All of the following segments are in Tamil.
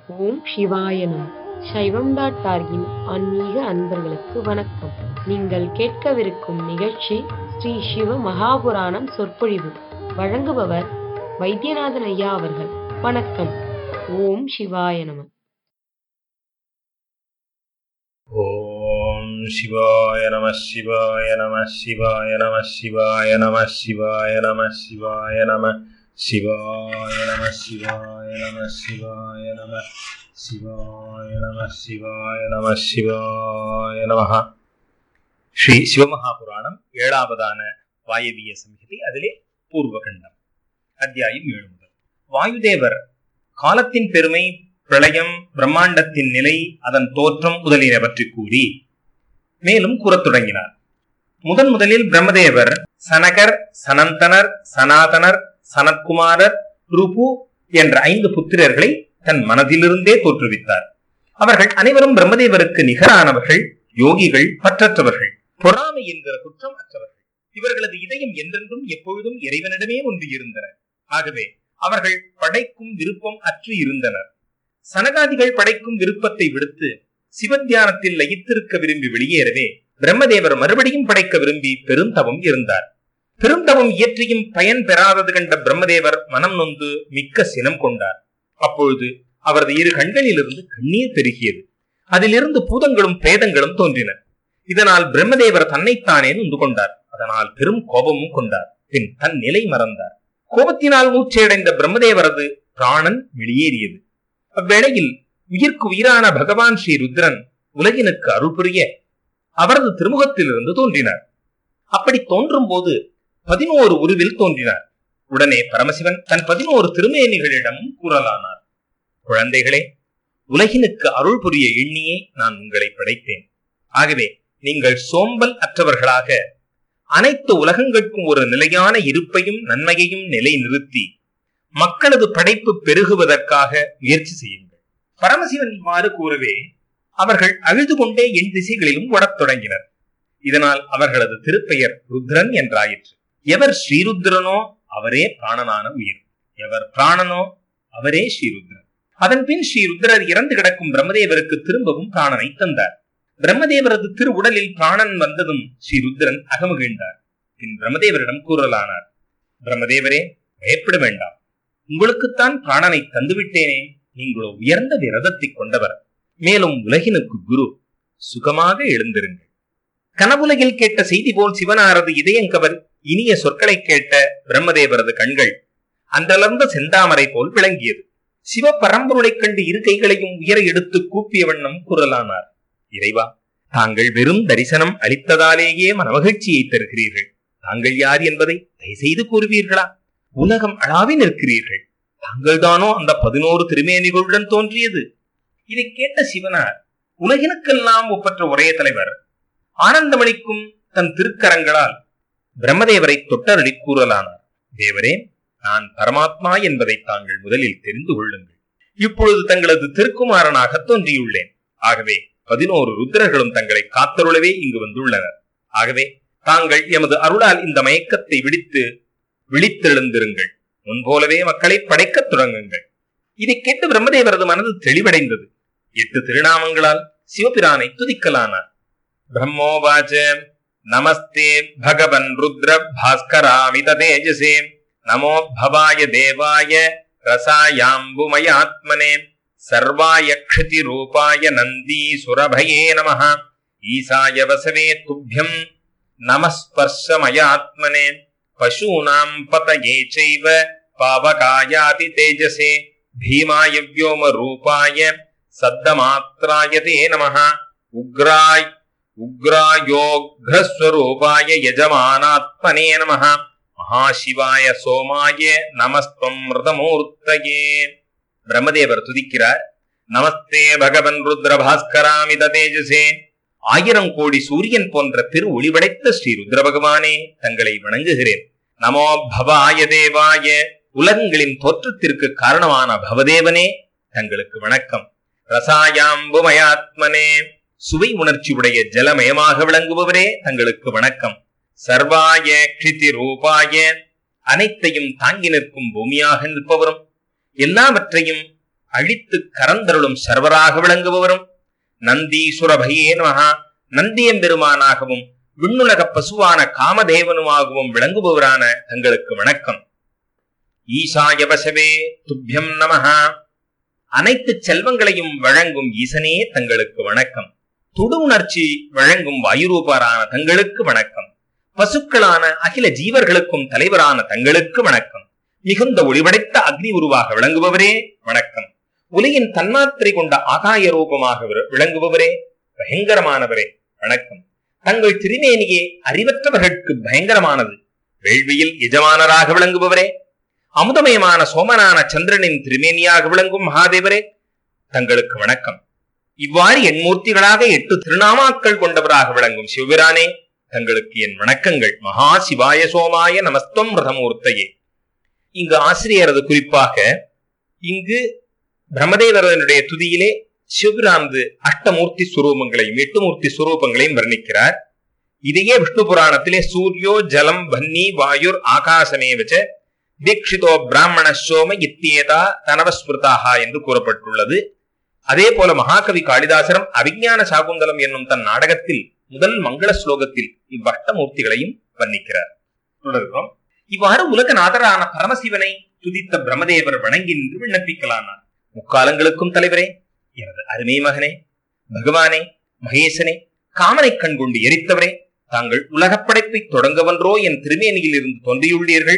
ஓம் சிவாய நம சைவம் டாட் டார்கின் ஆன்மீக அன்பர்களுக்கு வணக்கம் நீங்கள் கேட்கவிருக்கும் நிகழ்ச்சி ஸ்ரீ சிவ மகாபுராணம் சொற்பொழிவு வழங்குபவர் வைத்தியநாதன் ஐயா அவர்கள் வணக்கம் ஓம் சிவாய நம ॐ शिवाय नमः शिवाय नमः शिवाय नमः शिवाय नमः शिवाय नमः शिवाय नमः शिवाय नमः शिवाय नमः शिवाय नमः शिवाय नमः शिवाय नमः शिवाय नमः ஸ்ரீ சிவமகாபுராணம் ஏழாவதான வாயவிய சம்ஹிதை அதிலே பூர்வகண்டம் அத்தியாயம் ஏழு முதல் வாயுதேவர் காலத்தின் பெருமை பிரளயம் பிரம்மாண்டத்தின் நிலை அதன் தோற்றம் முதலியன பற்றி கூறி மேலும் கூறத் தொடங்கினார் முதன் முதலில் பிரம்மதேவர் சனகர் சனந்தனர் சனாதனர் சனத்குமாரர் ருபு என்ற ஐந்து புத்திரர்களை தன் மனதிலிருந்தே தோற்றுவித்தார் அவர்கள் அனைவரும் பிரம்மதேவருக்கு நிகரானவர்கள் யோகிகள் பற்றற்றவர்கள் பொறாமை என்கிற குற்றம் அற்றவர்கள் இவர்களது இதயம் என்றென்றும் எப்பொழுதும் இறைவனிடமே ஒன்று இருந்தன ஆகவே அவர்கள் படைக்கும் விருப்பம் அற்று இருந்தனர் சனகாதிகள் படைக்கும் விருப்பத்தை விடுத்து சிவத்தியானத்தில் லயித்திருக்க விரும்பி வெளியேறவே பிரம்மதேவர் மறுபடியும் படைக்க விரும்பி பெருந்தவம் இருந்தார் பெருந்தவம் இயற்றியும் பயன் பெறாதது கண்ட பிரம்மதேவர் மனம் நொந்து மிக்க சினம் கொண்டார் அப்பொழுது அவரது இரு கண்களிலிருந்து கண்ணீர் பெருகியது அதிலிருந்து பூதங்களும் பிரேதங்களும் தோன்றின இதனால் பிரம்மதேவர் தன்னைத்தானே நொந்து கொண்டார் அதனால் பெரும் கோபமும் கொண்டார் பின் தன் நிலை மறந்தார் கோபத்தினால் மூச்சையடைந்த பிரம்மதேவரது பிராணன் வெளியேறியது அவ்வேளையில் உயிர்க்கு உயிரான பகவான் ஸ்ரீ ருத்ரன் உலகினுக்கு அருள் புரிய அவரது திருமுகத்திலிருந்து தோன்றினார் அப்படி தோன்றும் போது பதினோரு உருவில் தோன்றினார் உடனே பரமசிவன் தன் பதினோரு திருமேனிகளிடம் கூறலானார் குழந்தைகளே உலகினுக்கு அருள் புரிய எண்ணியே நான் உங்களை படைத்தேன் ஆகவே நீங்கள் சோம்பல் அற்றவர்களாக அனைத்து உலகங்களுக்கும் ஒரு நிலையான இருப்பையும் நன்மையையும் நிலை நிறுத்தி மக்களது படைப்பு பெருகுவதற்காக முயற்சி செய்யுங்கள் பரமசிவன் இவ்வாறு கூறவே அவர்கள் அழுது கொண்டே என் திசைகளிலும் ஓடத் தொடங்கினர் இதனால் அவர்களது திருப்பெயர் ருத்ரன் என்றாயிற்று எவர் ஸ்ரீருத்ரனோ அவரே பிராணனான உயிர் எவர் பிராணனோ அவரே ஸ்ரீருத்ரன் அதன் பின் ஸ்ரீருத்ரர் இறந்து கிடக்கும் பிரம்மதேவருக்கு திரும்பவும் பிராணனை தந்தார் பிரம்மதேவரது திரு உடலில் பிராணன் வந்ததும் ஸ்ரீருத்ரன் அகமகிழ்ந்தார் பின் பிரம்மதேவரிடம் கூறலானார் பிரம்மதேவரே பயப்பட வேண்டாம் உங்களுக்குத்தான் பிராணனை தந்துவிட்டேனே நீங்களோ உயர்ந்த விரதத்தை கொண்டவர் மேலும் உலகினுக்கு குரு சுகமாக எழுந்திருங்கள் கனவுலகில் கேட்ட செய்தி போல் சிவனாரது இதயங்கவர் இனிய சொற்களை கேட்ட பிரம்மதேவரது கண்கள் அன்றலர்ந்த செந்தாமரை போல் விளங்கியது சிவ பரம்பொருளைக் கண்டு இரு கைகளையும் உயர எடுத்து கூப்பிய வண்ணம் குரலானார் இறைவா தாங்கள் வெறும் தரிசனம் அளித்ததாலேயே மனமகிழ்ச்சியை தருகிறீர்கள் தாங்கள் யார் என்பதை தயவுசெய்து கூறுவீர்களா உலகம் அழாவி நிற்கிறீர்கள் தாங்கள்தானோ அந்த பதினோரு திருமேனிகளுடன் தோன்றியது இதை கேட்ட சிவனார் உலகினுக்கெல்லாம் ஒப்பற்ற ஒரே தலைவர் ஆனந்தமளிக்கும் தன் திருக்கரங்களால் பிரம்மதேவரை தொட்டரடி கூறலானார் தேவரே நான் பரமாத்மா என்பதை தாங்கள் முதலில் தெரிந்து கொள்ளுங்கள் இப்பொழுது தங்களது திருக்குமாரனாக தோன்றியுள்ளேன் ஆகவே பதினோரு ருத்ரர்களும் தங்களை காத்தருளவே இங்கு வந்துள்ளனர் ஆகவே தாங்கள் எமது அருளால் இந்த மயக்கத்தை விடுத்து விழித்தெழுந்திருங்கள் முன்போலவே மக்களை படைக்கத் தொடங்குங்கள் இதை கேட்டு பிரம்மதேவரது மனது தெளிவடைந்தது எட்டு திருநாமங்களால் சிவபிரானை துதிக்கலானார் பிரம்மோவாச்ச நமஸ்தே பகவன் ருத்ர பாஸ்கராமித தேஜசே நமோ பவாய தேவாய ரசாயாம்புமயாத்மனே சர்வாய க்ஷதி ரூபாய நந்தி சுரபயே நம ஈசாய வசவே துப்பியம் நமஸ்பர்ஷமயாத்மனே பசூனாம் பதயே சைவ பாவகாயாதி தேஜசே भीमाय व्योम रूपाय सद्दमात्राय ते नमः उग्राय उग्रायोग्रस्वरूपाय यजमानात्मने नमः மகாசிவாய சோமாய நமஸ்தம் மிருதமூர்த்தயே பிரம்மதேவர் துதிக்கிறார் நமஸ்தே பகவன் ருத்ர பாஸ்கராமித தேஜசே ஆயிரம் கோடி சூரியன் போன்ற திரு ஒளிவடைத்த ஸ்ரீ ருத்ர பகவானே தங்களை வணங்குகிறேன் நமோ பவாய தேவாய உலகங்களின் தோற்றத்திற்கு காரணமான பவதேவனே தங்களுக்கு வணக்கம் ரசாயாம்புமயாத்மனே சுவை உணர்ச்சி உடைய ஜலமயமாக விளங்குபவரே தங்களுக்கு வணக்கம் சர்வாய கிருதி ரூபாய அனைத்தையும் தாங்கி நிற்கும் பூமியாக நிற்பவரும் எல்லாவற்றையும் அழித்து கரந்தருளும் சர்வராக விளங்குபவரும் நந்தீசுர பையே நமஹா நந்தியம்பெருமானாகவும் விண்ணுலக பசுவான காமதேவனுமாகவும் விளங்குபவரான தங்களுக்கு வணக்கம் ஈசாய வசவே துப்பியம் நமஹா அனைத்து செல்வங்களையும் வழங்கும் ஈசனே தங்களுக்கு வணக்கம் தொடு உணர்ச்சி வழங்கும் வாயுரூபரான தங்களுக்கு வணக்கம் பசுக்களான அகில ஜீவர்களுக்கும் தலைவரான தங்களுக்கு வணக்கம் மிகுந்த ஒளிவடைத்த அக்னி உருவாக விளங்குபவரே வணக்கம் உலகின் தன்மாத்திரை கொண்ட ஆகாய ரூபமாக விர- விளங்குபவரே பயங்கரமானவரே வணக்கம் தங்கள் திருமேனியே அறிவற்றவர்களுக்கு பயங்கரமானது வேள்வியில் எஜமானராக விளங்குபவரே அமுதமயமான சோமனான சந்திரனின் திருமேனியாக விளங்கும் மகாதேவரே தங்களுக்கு வணக்கம் இவ்வாறு எண்மூர்த்திகளாக எட்டு திருநாமாக்கள் கொண்டவராக விளங்கும் சிவபிரானே தங்களுக்கு என் வணக்கங்கள் மகா சிவாய சோமாய நமஸ்தம் ரதமூர்த்தையே இங்கு ஆசிரியரது குறிப்பாக இங்கு பிரம்மதேவரனுடைய துதியிலே சிவபிரானது அஷ்டமூர்த்தி சுரூபங்களையும் எட்டுமூர்த்தி சுரூபங்களையும் வர்ணிக்கிறார் இதையே விஷ்ணு புராணத்திலே சூரியோ ஜலம் பன்னி வாயுர் ஆகாசமே வச்ச தீட்சிதோ பிராமண சோம இத்தியேதா தனவஸ்மிருதாக என்று கூறப்பட்டுள்ளது அதே போல மகாகவி காளிதாசரம் அவிஞான சாகுந்தலம் என்னும் தன் நாடகத்தில் முதல் மங்கள ஸ்லோகத்தில் இவ்வஷ்டமூர்த்திகளையும் வர்ணிக்கிறார் தொடர்கிறோம் இவ்வாறு உலகநாதரான பரமசிவனை துதித்த பிரம்மதேவர் வணங்கி நின்று விண்ணப்பிக்கலானார் முக்காலங்களுக்கும் தலைவரே எனது அருமை மகனே பகவானே மகேசனே காமனை கண் கொண்டு எரித்தவரே தாங்கள் உலகப் படைப்பை தொடங்கவன்றோ என் திருமேனியில் இருந்து தோன்றியுள்ளீர்கள்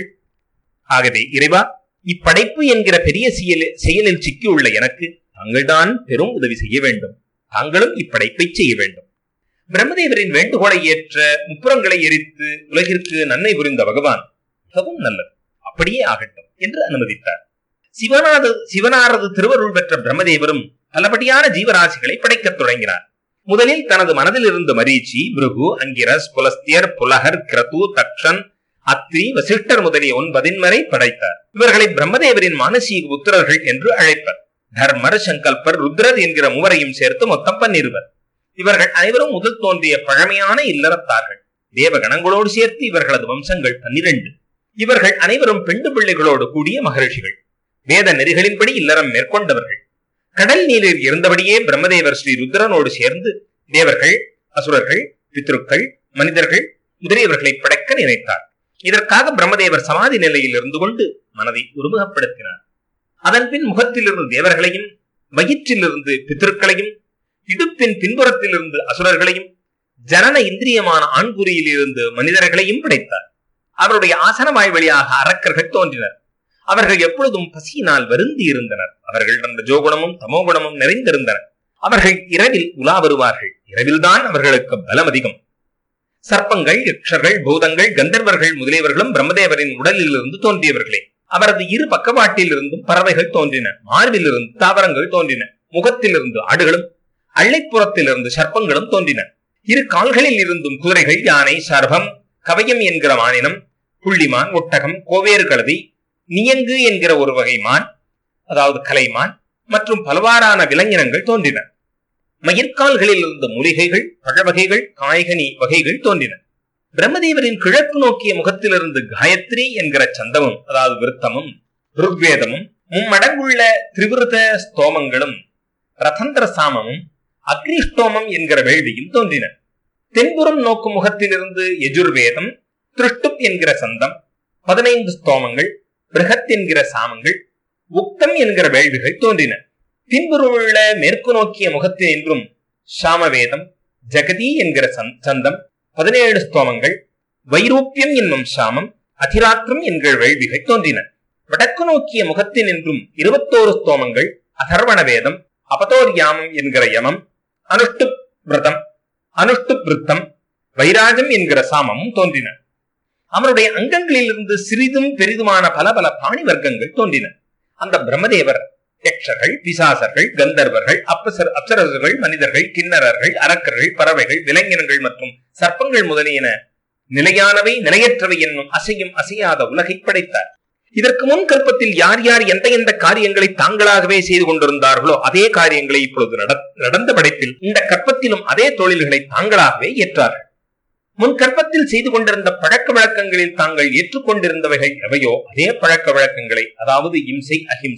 ஆகவே இறைவா இப்படைப்பு என்கிற பெரிய செயலில் செயலில் சிக்கியுள்ள எனக்கு தாங்கள்தான் பெரும் உதவி செய்ய வேண்டும் தாங்களும் இப்படைப்பை செய்ய வேண்டும் பிரம்மதேவரின் வேண்டுகோளை ஏற்ற முப்புறங்களை எரித்து உலகிற்கு நன்மை புரிந்த பகவான் மிகவும் நல்லது அப்படியே ஆகட்டும் என்று அனுமதித்தார் சிவனாது சிவனாரது திருவருள் பெற்ற பிரம்மதேவரும் பலபடியான ஜீவராசிகளை படைக்கத் தொடங்கினார் முதலில் தனது மனதில் இருந்து மரீச்சி பிருகு அங்கிரஸ் புலஸ்தியர் புலகர் கிரது தக்ஷன் அத்ரி வசிஷ்டர் முதலிய ஒன்பதின் வரை படைத்தார் இவர்களை பிரம்மதேவரின் மானசீக புத்திரர்கள் என்று அழைப்பர் தர்மர் சங்கல்பர் ருத்ரர் என்கிற மூவரையும் சேர்த்து மொத்தம் பன்னிருவர் இவர்கள் அனைவரும் முதல் தோன்றிய பழமையான இல்லறத்தார்கள் தேவகணங்களோடு சேர்த்து இவர்களது வம்சங்கள் பன்னிரண்டு இவர்கள் அனைவரும் பெண்டு பிள்ளைகளோடு கூடிய மகரிஷிகள் வேத நெறிகளின்படி இல்லறம் மேற்கொண்டவர்கள் கடல் நீரில் இருந்தபடியே பிரம்மதேவர் ஸ்ரீ ருத்ரனோடு சேர்ந்து தேவர்கள் அசுரர்கள் பித்ருக்கள் மனிதர்கள் முதலியவர்களை படைக்க நினைத்தார் இதற்காக பிரம்மதேவர் சமாதி நிலையில் இருந்து கொண்டு மனதை ஒருமுகப்படுத்தினார் அதன் பின் முகத்திலிருந்து தேவர்களையும் வயிற்றிலிருந்து பித்திருக்களையும் இடுப்பின் பின்புறத்திலிருந்து அசுரர்களையும் ஜனன இந்திரியமான ஆண்குறியில் இருந்து மனிதர்களையும் படைத்தார் அவருடைய ஆசனவாய் வழியாக அரக்கர்கள் தோன்றினர் அவர்கள் எப்பொழுதும் பசியினால் வருந்தி இருந்தனர் அவர்கள் அந்த ஜோகுணமும் தமோகுணமும் நிறைந்திருந்தனர் அவர்கள் இரவில் உலா வருவார்கள் இரவில்தான் அவர்களுக்கு பலம் அதிகம் சர்ப்பங்கள் யக்ஷர்கள் பூதங்கள் கந்தர்வர்கள் முதலியவர்களும் பிரம்மதேவரின் உடலில் இருந்து தோன்றியவர்களே அவரது இரு பக்கவாட்டில் இருந்தும் பறவைகள் தோன்றின மார்பில் இருந்து தாவரங்கள் தோன்றின முகத்திலிருந்து ஆடுகளும் அள்ளைப்புறத்திலிருந்து சர்ப்பங்களும் தோன்றின இரு கால்களில் இருந்தும் குதிரைகள் யானை சர்பம் கவயம் என்கிற மானினம் புள்ளிமான் ஒட்டகம் கோவேறு கழுதி நியங்கு என்கிற ஒரு வகை மான் அதாவது கலைமான் மற்றும் பலவாறான விலங்கினங்கள் தோன்றின மயிர்கால்களில் இருந்த மூலிகைகள் பழவகைகள் காய்கனி வகைகள் தோன்றின பிரம்மதேவரின் கிழக்கு நோக்கிய முகத்திலிருந்து காயத்ரி என்கிற சந்தமும் அதாவது விருத்தமும் ருக்வேதமும் மும்மடங்குள்ள திரிவிருத ஸ்தோமங்களும் ரதந்திர சாமமும் அக்னிஷ்டோமம் என்கிற வேள்வியும் தோன்றின தென்புறம் நோக்கும் முகத்திலிருந்து யஜுர்வேதம் திருஷ்டுப் என்கிற சந்தம் பதினைந்து ஸ்தோமங்கள் பிருகத் என்கிற சாமங்கள் உக்தம் என்கிற வேள்விகள் தோன்றின பின்புறமுள்ள மேற்கு நோக்கிய முகத்தில் என்றும் சாமவேதம் ஜெகதி என்கிற சந்- சந்தம் பதினேழு ஸ்தோமங்கள் வைரூப்பியம் என்னும் சாமம் அதிராத்திரம் என்கிற வேள்விகள் தோன்றின வடக்கு நோக்கிய முகத்தின் என்றும் இருபத்தோரு ஸ்தோமங்கள் அதர்வண வேதம் அபதோர்யாமம் என்கிற யமம் அனுஷ்டு விரதம் அனுஷ்டு விருத்தம் வைராஜம் என்கிற சாமமும் தோன்றின அவருடைய அங்கங்களில் இருந்து சிறிதும் பெரிதுமான பல பல பிராணி வர்க்கங்கள் தோன்றின அந்த பிரம்மதேவர் யக்ஷர்கள் பிசாசர்கள் கந்தர்வர்கள் அப்பசர் அப்சரசர்கள் மனிதர்கள் கிண்ணறர்கள் அரக்கர்கள் பறவைகள் விலங்கினங்கள் மற்றும் சர்ப்பங்கள் முதலியன நிலையானவை நிலையற்றவை என்னும் அசையும் அசையாத உலகை படைத்தார் இதற்கு முன் கல்பத்தில் யார் யார் எந்த எந்த காரியங்களை தாங்களாகவே செய்து கொண்டிருந்தார்களோ அதே காரியங்களை இப்பொழுது நட- நடந்த படைப்பில் இந்த கற்பத்திலும் அதே தொழில்களை தாங்களாகவே ஏற்றார்கள் முன் கற்பத்தில் செய்து கொண்டிருந்த பழக்க வழக்கங்களில் தாங்கள் ஏற்றுக்கொண்டிருந்தவைகள் எவையோ அதே பழக்க வழக்கங்களை அதாவது இம்சை அஹிம்சை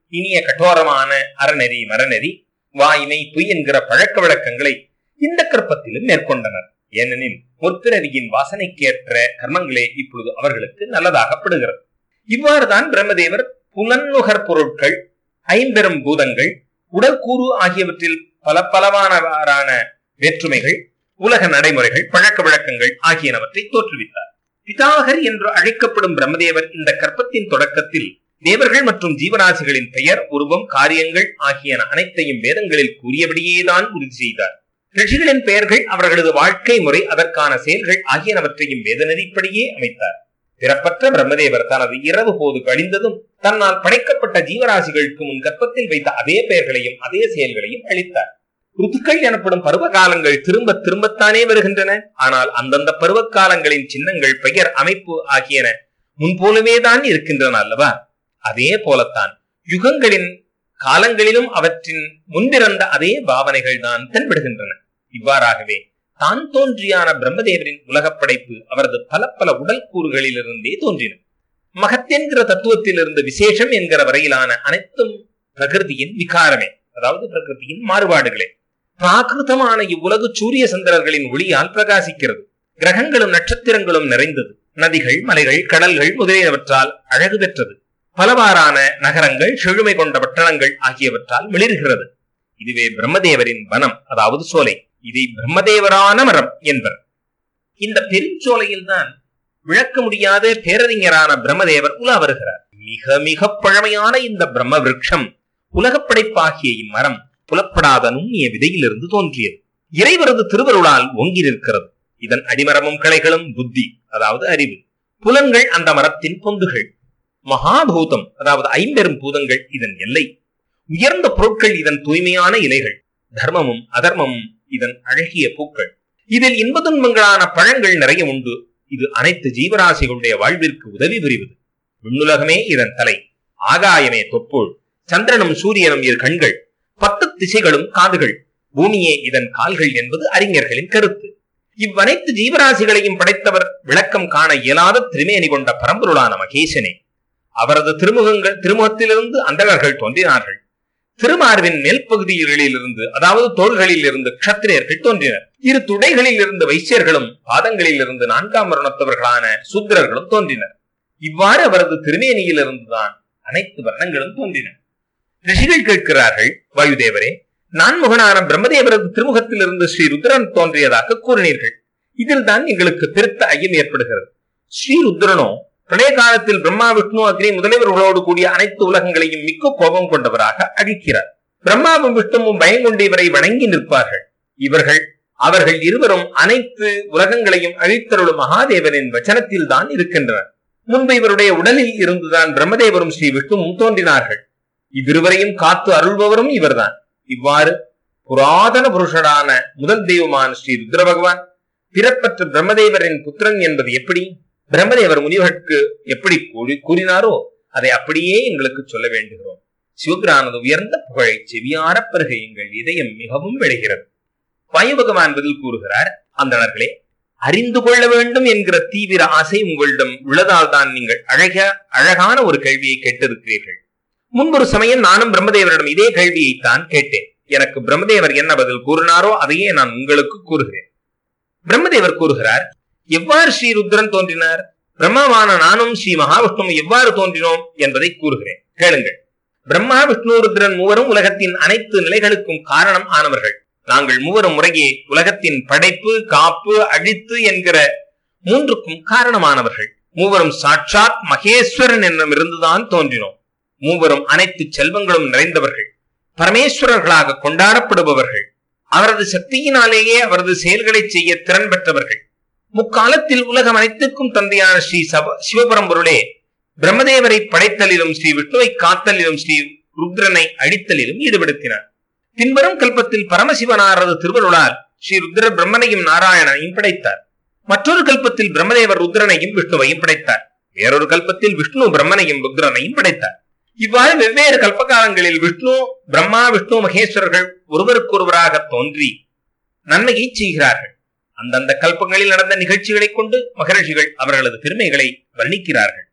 இனிய கட்டோரமான அறநெறி மரநெறி வாய்மை பொய் என்கிற பழக்க வழக்கங்களை இந்த கற்பத்திலும் மேற்கொண்டனர் ஏனெனில் முற்பிறவியின் வாசனைக்கேற்ற கர்மங்களே இப்பொழுது அவர்களுக்கு நல்லதாகப்படுகிறது இவ்வாறுதான் பிரம்மதேவர் புலன்நுகர் பொருட்கள் ஐம்பெரும் பூதங்கள் உடற்கூறு ஆகியவற்றில் பல பலவானவாறான வேற்றுமைகள் உலக நடைமுறைகள் பழக்க வழக்கங்கள் ஆகியனவற்றை தோற்றுவித்தார் பிதாகர் என்று அழைக்கப்படும் பிரம்மதேவர் இந்த கற்பத்தின் தொடக்கத்தில் தேவர்கள் மற்றும் ஜீவராசிகளின் பெயர் உருவம் காரியங்கள் ஆகியன அனைத்தையும் வேதங்களில் கூறியபடியேதான் உறுதி செய்தார் ரிஷிகளின் பெயர்கள் அவர்களது வாழ்க்கை முறை அதற்கான செயல்கள் ஆகியனவற்றையும் வேத நெறிப்படியே அமைத்தார் பிறப்பற்ற பிரம்மதேவர் தனது இரவு போது கழிந்ததும் தன்னால் படைக்கப்பட்ட ஜீவராசிகளுக்கு முன் கற்பத்தில் வைத்த அதே பெயர்களையும் அதே செயல்களையும் அளித்தார் ருத்துக்கள் எனப்படும் பருவ காலங்கள் திரும்ப திரும்பத்தானே வருகின்றன ஆனால் அந்தந்த பருவ காலங்களின் சின்னங்கள் பெயர் அமைப்பு ஆகியன முன்போலவேதான் இருக்கின்றன அல்லவா அதே போலத்தான் யுகங்களின் காலங்களிலும் அவற்றின் முன்பிறந்த அதே பாவனைகள் தான் தென்படுகின்றன இவ்வாறாகவே தான் தோன்றியான பிரம்மதேவரின் உலகப் படைப்பு அவரது பல பல உடல் கூறுகளிலிருந்தே தோன்றின மகத் என்கிற தத்துவத்திலிருந்து விசேஷம் என்கிற வரையிலான அனைத்தும் பிரகிருதியின் விகாரமே அதாவது பிரகிருதியின் மாறுபாடுகளே பிராகிருதமான இவ்வுலகு சூரிய சந்திரர்களின் ஒளியால் பிரகாசிக்கிறது கிரகங்களும் நட்சத்திரங்களும் நிறைந்தது நதிகள் மலைகள் கடல்கள் முதலியவற்றால் அழகு பெற்றது பலவாறான நகரங்கள் செழுமை கொண்ட பட்டணங்கள் ஆகியவற்றால் மிளிர்கிறது இதுவே பிரம்மதேவரின் வனம் அதாவது சோலை இதை பிரம்மதேவரான மரம் என்பர் இந்த பெருஞ்சோலையில் தான் விளக்க முடியாத பேரறிஞரான பிரம்மதேவர் உலா வருகிறார் மிக மிக பழமையான இந்த பிரம்ம விருட்சம் உலகப் படைப்பாகிய இம்மரம் புலப்படாத நுண்ணிய விதையிலிருந்து தோன்றியது இறைவரது திருவருளால் ஓங்கி நிற்கிறது இதன் அடிமரமும் கிளைகளும் புத்தி அதாவது அறிவு புலன்கள் அந்த மரத்தின் பொந்துகள் மகாபூதம் அதாவது ஐம்பெரும் பூதங்கள் இதன் எல்லை உயர்ந்த பொருட்கள் இதன் தூய்மையான இலைகள் தர்மமும் அதர்மமும் இதன் அழகிய பூக்கள் இதில் இன்ப துன்பங்களான பழங்கள் நிறைய உண்டு இது அனைத்து ஜீவராசிகளுடைய வாழ்விற்கு உதவி புரிவது விண்ணுலகமே இதன் தலை ஆகாயமே தொப்புள் சந்திரனும் சூரியனும் இரு கண்கள் பத்து திசைகளும் காதுகள் பூமியே இதன் கால்கள் என்பது அறிஞர்களின் கருத்து இவ்வனைத்து ஜீவராசிகளையும் படைத்தவர் விளக்கம் காண இயலாத திருமேனி கொண்ட பரம்பொருளான மகேசனே அவரது திருமுகங்கள் திருமுகத்திலிருந்து அந்தகர்கள் தோன்றினார்கள் திருமார்பின் மேல் பகுதிகளிலிருந்து அதாவது தோள்களில் இருந்து க்ஷத்திரியர்கள் தோன்றினர் இரு துடைகளில் இருந்து வைசியர்களும் பாதங்களில் இருந்து நான்காம் வருணத்தவர்களான சூத்திரர்களும் தோன்றினர் இவ்வாறு அவரது திருமேனியிலிருந்துதான் அனைத்து வர்ணங்களும் தோன்றின ரிஷிகள் கேட்கிறார்கள் வாயுதேவரே நான்முகனான பிரம்மதேவரது திருமுகத்திலிருந்து ஸ்ரீ ருத்ரன் தோன்றியதாக கூறினீர்கள் இதில் தான் எங்களுக்கு பெருத்த ஐயம் ஏற்படுகிறது ஸ்ரீ ருத்ரனோ பிரளய காலத்தில் பிரம்மா விஷ்ணு அக்னி முதலியவர்களோடு கூடிய அனைத்து உலகங்களையும் மிக்க கோபம் கொண்டவராக அழிக்கிறார் பிரம்மாவும் விஷ்ணுவும் பயங்கொண்டு இவரை வணங்கி நிற்பார்கள் இவர்கள் அவர்கள் இருவரும் அனைத்து உலகங்களையும் அழித்தருளும் மகாதேவனின் வச்சனத்தில் தான் இருக்கின்றனர் முன்பு இவருடைய உடலில் இருந்துதான் பிரம்மதேவரும் ஸ்ரீ விஷ்ணுவும் தோன்றினார்கள் இவ்விருவரையும் காத்து அருள்பவரும் இவர்தான் இவ்வாறு புராதன புருஷனான முதல் தெய்வமான ஸ்ரீ ருத்ர பகவான் பிறப்பற்ற பிரம்மதேவரின் புத்திரன் என்பது எப்படி பிரம்மதேவர் முனிவர்களுக்கு எப்படி கூறி- கூறினாரோ அதை அப்படியே எங்களுக்கு சொல்ல வேண்டுகிறோம் சிவபிரானது உயர்ந்த புகழை செவியார பெருக எங்கள் இதயம் மிகவும் விளைகிறது வாயு பகவான் பதில் கூறுகிறார் அந்தணர்களே அறிந்து கொள்ள வேண்டும் என்கிற தீவிர ஆசை உங்களிடம் உள்ளதால் தான் நீங்கள் அழக அழகான ஒரு கேள்வியை கேட்டிருக்கிறீர்கள் முன்பொரு சமயம் நானும் பிரம்மதேவரிடம் இதே கேள்வியைத்தான் கேட்டேன் எனக்கு பிரம்மதேவர் என்ன பதில் கூறினாரோ அதையே நான் உங்களுக்கு கூறுகிறேன் பிரம்மதேவர் கூறுகிறார் எவ்வாறு ஸ்ரீ ருத்ரன் தோன்றினார் பிரம்மாவான நானும் ஸ்ரீ மகாவிஷ்ணுவும் எவ்வாறு தோன்றினோம் என்பதை கூறுகிறேன் கேளுங்கள் பிரம்மா விஷ்ணு ருத்ரன் மூவரும் உலகத்தின் அனைத்து நிலைகளுக்கும் காரணம் ஆனவர்கள் நாங்கள் மூவரும் முறையே உலகத்தின் படைப்பு காப்பு அழித்து என்கிற மூன்றுக்கும் காரணமானவர்கள் மூவரும் சாட்சாத் மகேஸ்வரன் என்னுமிருந்துதான் தோன்றினோம் மூவரும் அனைத்து செல்வங்களும் நிறைந்தவர்கள் பரமேஸ்வரர்களாக கொண்டாடப்படுபவர்கள் அவரது சக்தியினாலேயே அவரது செயல்களை செய்ய திறன் பெற்றவர்கள் முக்காலத்தில் உலகம் அனைத்துக்கும் தந்தையான ஸ்ரீ சப சிவபரம்பொருளே பிரம்மதேவரை படைத்தலிலும் ஸ்ரீ விஷ்ணுவை காத்தலிலும் ஸ்ரீ ருத்ரனை அழித்தலிலும் ஈடுபடுத்தினார் பின்வரும் கல்பத்தில் பரமசிவனாரது திருவருளால் ஸ்ரீ ருத்ர பிரம்மனையும் நாராயணனையும் படைத்தார் மற்றொரு கல்பத்தில் பிரம்மதேவர் ருத்ரனையும் விஷ்ணுவையும் படைத்தார் வேறொரு கல்பத்தில் விஷ்ணு பிரம்மனையும் ருத்ரனையும் படைத்தார் இவ்வாறு வெவ்வேறு கல்பகாலங்களில் விஷ்ணு பிரம்மா விஷ்ணு மகேஸ்வரர்கள் ஒருவருக்கொருவராக தோன்றி நன்மையை செய்கிறார்கள் அந்தந்த கல்பங்களில் நடந்த நிகழ்ச்சிகளைக் கொண்டு மகரிஷிகள் அவர்களது பெருமைகளை வர்ணிக்கிறார்கள்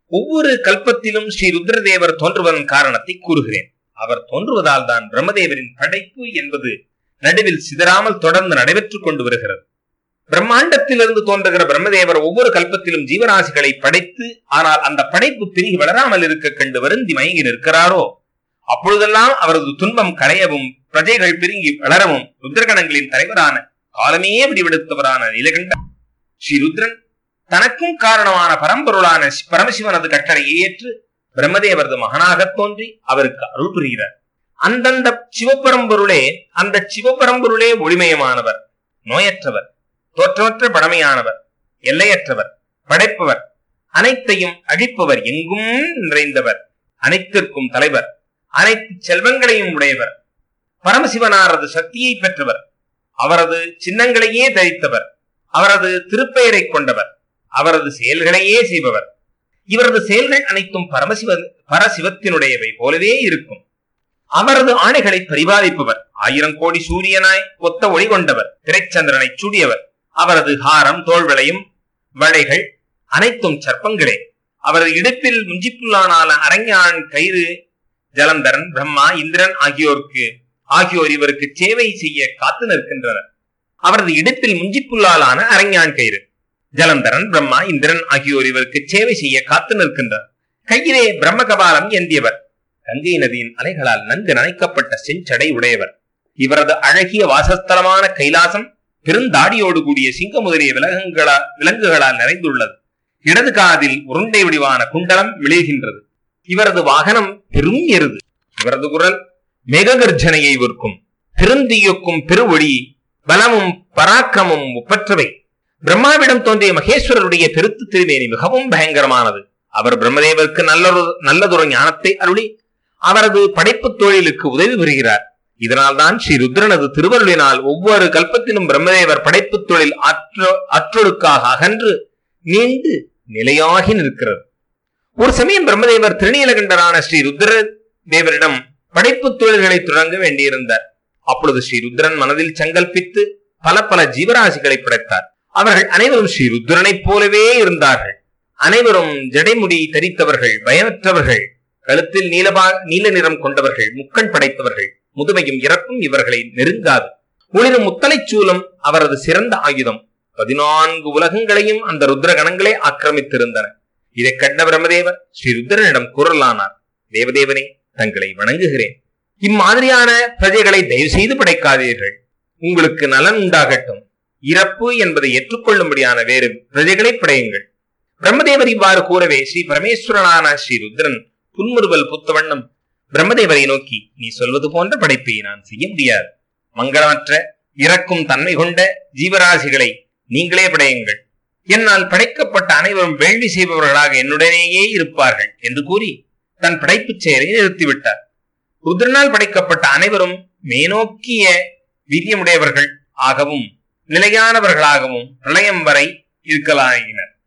ஒவ்வொரு கல்பத்திலும் ஸ்ரீ ருத்ரதேவர் தோன்றுவதன் காரணத்தை கூறுகிறேன் அவர் தோன்றுவதால் தான் பிரம்மதேவரின் படைப்பு என்பது நடுவில் சிதறாமல் தொடர்ந்து நடைபெற்றுக் கொண்டு வருகிறது பிரம்மாண்டத்திலிருந்து தோன்றுகிற பிரம்மதேவர் ஒவ்வொரு கல்பத்திலும் ஜீவராசிகளை படைத்து ஆனால் அந்த படைப்பு பிரிகி வளராமல் இருக்க கண்டு வருந்தி மயங்கி நிற்கிறாரோ அப்பொழுதெல்லாம் அவரது துன்பம் களையவும் பிரஜைகள் பிரிங்கி வளரவும் ருத்ரகணங்களின் தலைவரான காலமே விடிவெடுத்தவரான நீலகண்ட ஸ்ரீ ருத்ரன் தனக்கும் காரணமான பரம்பொருளான பரமசிவனது கட்டளையை ஏற்று பிரம்மதேவரது மகனாகத் தோன்றி அவருக்கு அருள் புரிகிறார் அந்தந்த சிவபரம்பொருளே அந்த சிவபரம்பொருளே ஒளிமயமானவர் நோயற்றவர் தோற்றமற்ற பழமையானவர் எல்லையற்றவர் படைப்பவர் அனைத்தையும் அழிப்பவர் எங்கும் நிறைந்தவர் அனைத்திற்கும் தலைவர் அனைத்து செல்வங்களையும் உடையவர் பரமசிவனாரது சக்தியை பெற்றவர் அவரது சின்னங்களையே தரித்தவர் அவரது திருப்பெயரை கொண்டவர் அவரது செயல்களையே செய்பவர் இவரது செயல்கள் அனைத்தும் பரமசிவ பரசிவத்தினுடையவை போலவே இருக்கும் அவரது ஆணைகளை பரிபாலிப்பவர் ஆயிரம் கோடி சூரியனாய் ஒத்த ஒளி கொண்டவர் திரைச்சந்திரனை சூடியவர் அவரது ஹாரம் தோள்வளையும் வளைகள் அனைத்தும் சர்ப்பங்களே அவரது இடுப்பில் முஞ்சிப்புள்ளானான அரஞ்ஞான் கயிறு ஜலந்தரன் பிரம்மா இந்திரன் ஆகியோருக்கு ஆகியோர் இவருக்கு சேவை செய்ய காத்து நிற்கின்றனர் அவரது இடுப்பில் முஞ்சிப்புள்ளாலான அரஞ்ஞான் கயிறு ஜலந்தரன் பிரம்மா இந்திரன் ஆகியோர் இவருக்கு சேவை செய்ய காத்து நிற்கின்றனர் கையிலே பிரம்ம கபாலம் ஏந்தியவர் கங்கை நதியின் அலைகளால் நன்கு நனைக்கப்பட்ட செஞ்சடை உடையவர் இவரது அழகிய வாசஸ்தலமான கைலாசம் பெருந்தாடியோடு கூடிய சிங்க முதலிய விலங்குகளா விலங்குகளால் நிறைந்துள்ளது இடது காதில் உருண்டை வடிவான குண்டலம் விளைகின்றது இவரது வாகனம் பெரும் எருது இவரது குரல் மெககர்ஜனையை விற்கும் பெருந்தியொக்கும் பெருவொளி பலமும் பராக்கிரமும் ஒப்பற்றவை பிரம்மாவிடம் தோன்றிய மகேஸ்வரருடைய பெருத்து திருமேனி மிகவும் பயங்கரமானது அவர் பிரம்மதேவருக்கு நல்லொரு நல்லதொரு ஞானத்தை அருளி அவரது படைப்பு தொழிலுக்கு உதவி புரிகிறார் இதனால்தான் ஸ்ரீ ருத்ரனது திருவருளினால் ஒவ்வொரு கல்பத்திலும் பிரம்மதேவர் படைப்பு தொழில் அற்ற அற்றொழுக்காக அகன்று நீண்டு நிலையாகி நிற்கிறது ஒரு சமயம் பிரம்மதேவர் திருநீலகண்டரான ஸ்ரீ ருத்ர தேவரிடம் படைப்பு தொழில்களை தொடங்க வேண்டியிருந்தார் அப்பொழுது ஸ்ரீ ருத்ரன் மனதில் சங்கல்பித்து பல பல ஜீவராசிகளை படைத்தார் அவர்கள் அனைவரும் ஸ்ரீ ருத்ரனைப் போலவே இருந்தார்கள் அனைவரும் ஜடைமுடி தரித்தவர்கள் பயமற்றவர்கள் கழுத்தில் நீலபா நீல நிறம் கொண்டவர்கள் முக்கண் படைத்தவர்கள் முதுமையும் இறப்பும் இவர்களை நெருங்காது ஒளிரும் முத்தலைச் சூலம் அவரது சிறந்த ஆயுதம் பதினான்கு உலகங்களையும் அந்த ருத்ர கணங்களே ஆக்கிரமித்திருந்தன இதை கண்ட பிரம்மதேவர் ஸ்ரீ ருத்ரனிடம் குரலானார் தேவதேவனே தங்களை வணங்குகிறேன் இம்மாதிரியான பிரஜைகளை தயவு செய்து படைக்காதீர்கள் உங்களுக்கு நலன் உண்டாகட்டும் இறப்பு என்பதை ஏற்றுக்கொள்ளும்படியான வேறு பிரஜைகளை படையுங்கள் பிரம்மதேவர் இவ்வாறு கூறவே ஸ்ரீ பரமேஸ்வரனான ஸ்ரீ ருத்ரன் புன்முறுவல் புத்தவண்ணம் பிரம்மதேவரை நோக்கி நீ சொல்வது போன்ற படைப்பை நான் செய்ய முடியாது மங்களமற்ற இறக்கும் தன்மை கொண்ட ஜீவராசிகளை நீங்களே படையுங்கள் என்னால் படைக்கப்பட்ட அனைவரும் வேள்வி செய்பவர்களாக என்னுடனேயே இருப்பார்கள் என்று கூறி தன் படைப்புச் செயலை நிறுத்திவிட்டார் ருத்ரனால் படைக்கப்பட்ட அனைவரும் மேனோக்கிய வீரியமுடையவர்கள் ஆகவும் நிலையானவர்களாகவும் பிரளயம் வரை இருக்கலாயினர்